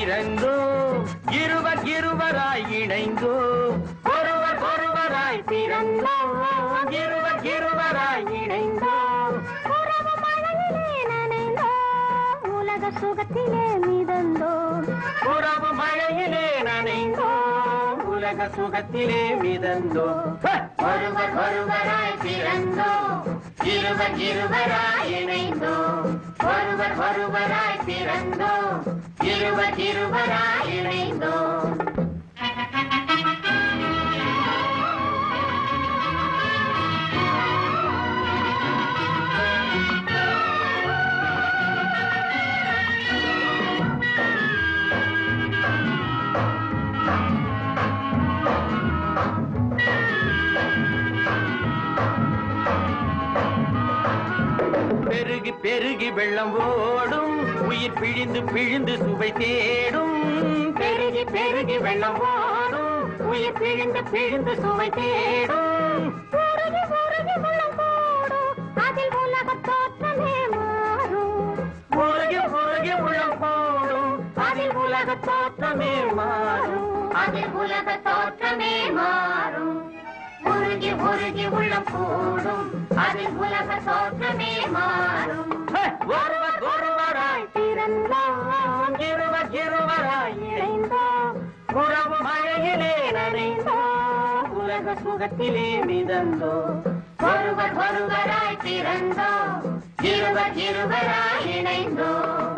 பிறந்தோம் இருவர் இருவராய் இணைந்தோம் ஒருவர் ஒருவராய் பிறந்தோம் இருவர் இருவராய் இணைந்தோம் உறவு மழையிலே நனைந்தோம் உலக சுகத்திலே மிதந்தோம் உறவு மழையிலே நனைந்தோம் உலக சுகத்திலே மிதந்தோம் ஒருவர் ஒருவராய் பிறந்தோம் இருவர் இருவராய் இணைந்தோம் ஒருவர் ஒருவராய் பிறந்தோம் இருவர் இருவராய் இணைந்தோம் பெருகி பெருகி வெள்ளம் ஓடும் உயிர் பிழிந்து பிழிந்து சுவை தேடும் பெருகி பெருகி வெள்ளம் ஓடும் உயிர் பிழிந்து பிழிந்து சுவை தேடும் உருகி உருகி உள்ளம் கூடும் அதில் உலக தோற்றமே மாறும் உருகி உருகி உள்ளம் போடும் அதில் உலக தோற்றமே மாறும் அதில் உலக தோற்றமே மாறும் உருகி உருகி உள்ளம் கூடும் அதில் உலக தோற்றமே மாறும் ஹே! ஒருவர் ஒருவராய் பிறந்தோம் இருவர் இருவராய் இணைந்தோம் உறவு மழையிலே நனைந்தோம் உலக சுகத்திலே மிதந்தோம் ஒருவர் ஒருவராய் பிறந்தோம் இருவர் இருவராய் இணைந்தோம்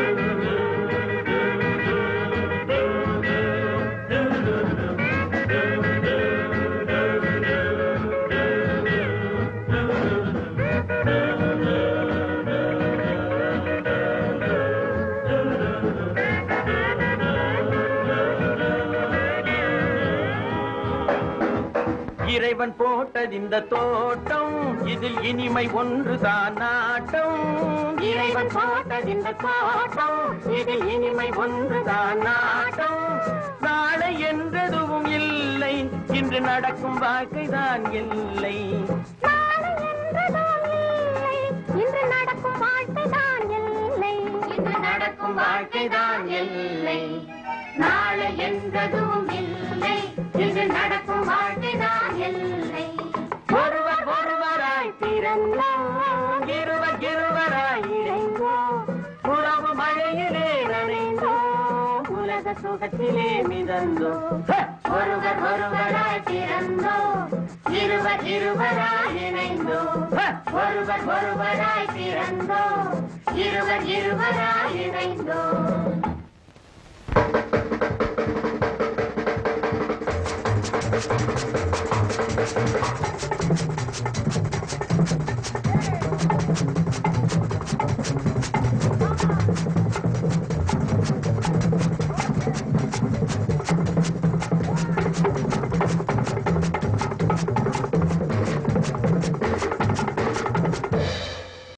இறைவன் போட்டது இந்த தோட்டம் இதில் இனிமை ஒன்றுதான் நாட்டம் இறைவன் போட்டது இந்த தோட்டம் இதில் இனிமை ஒன்றுதான் நாட்டம் நாளை என்றதுவும் இல்லை இன்று நடக்கும் வாழ்க்கைதான் இல்லை நாளை என்றதும் இல்லை இன்று நடக்கும் வாழ்க்கைதான் இல்லை இன்று நடக்கும் வாழ்க்கைதான் இல்லை நாளை என்றதும் இல்லை இன்று நடக்கும் வாழ்க்கைதான் இல்லை ஒருவர் ஒருவராய் பிறந்தோம் இருவர் இருவராய் இணைந்தோம் உறவு மழையிலே நனைந்தோம் உலக சுகத்திலே மிதந்தோம் ஹே! ஒருவர் ஒருவராய் பிறந்தோம் இருவர் இருவராய் இணைந்தோம் ஹே! ஒருவர் ஒருவராய் பிறந்தோம் இருவர் இருவராய் இணைந்தோம் ஆ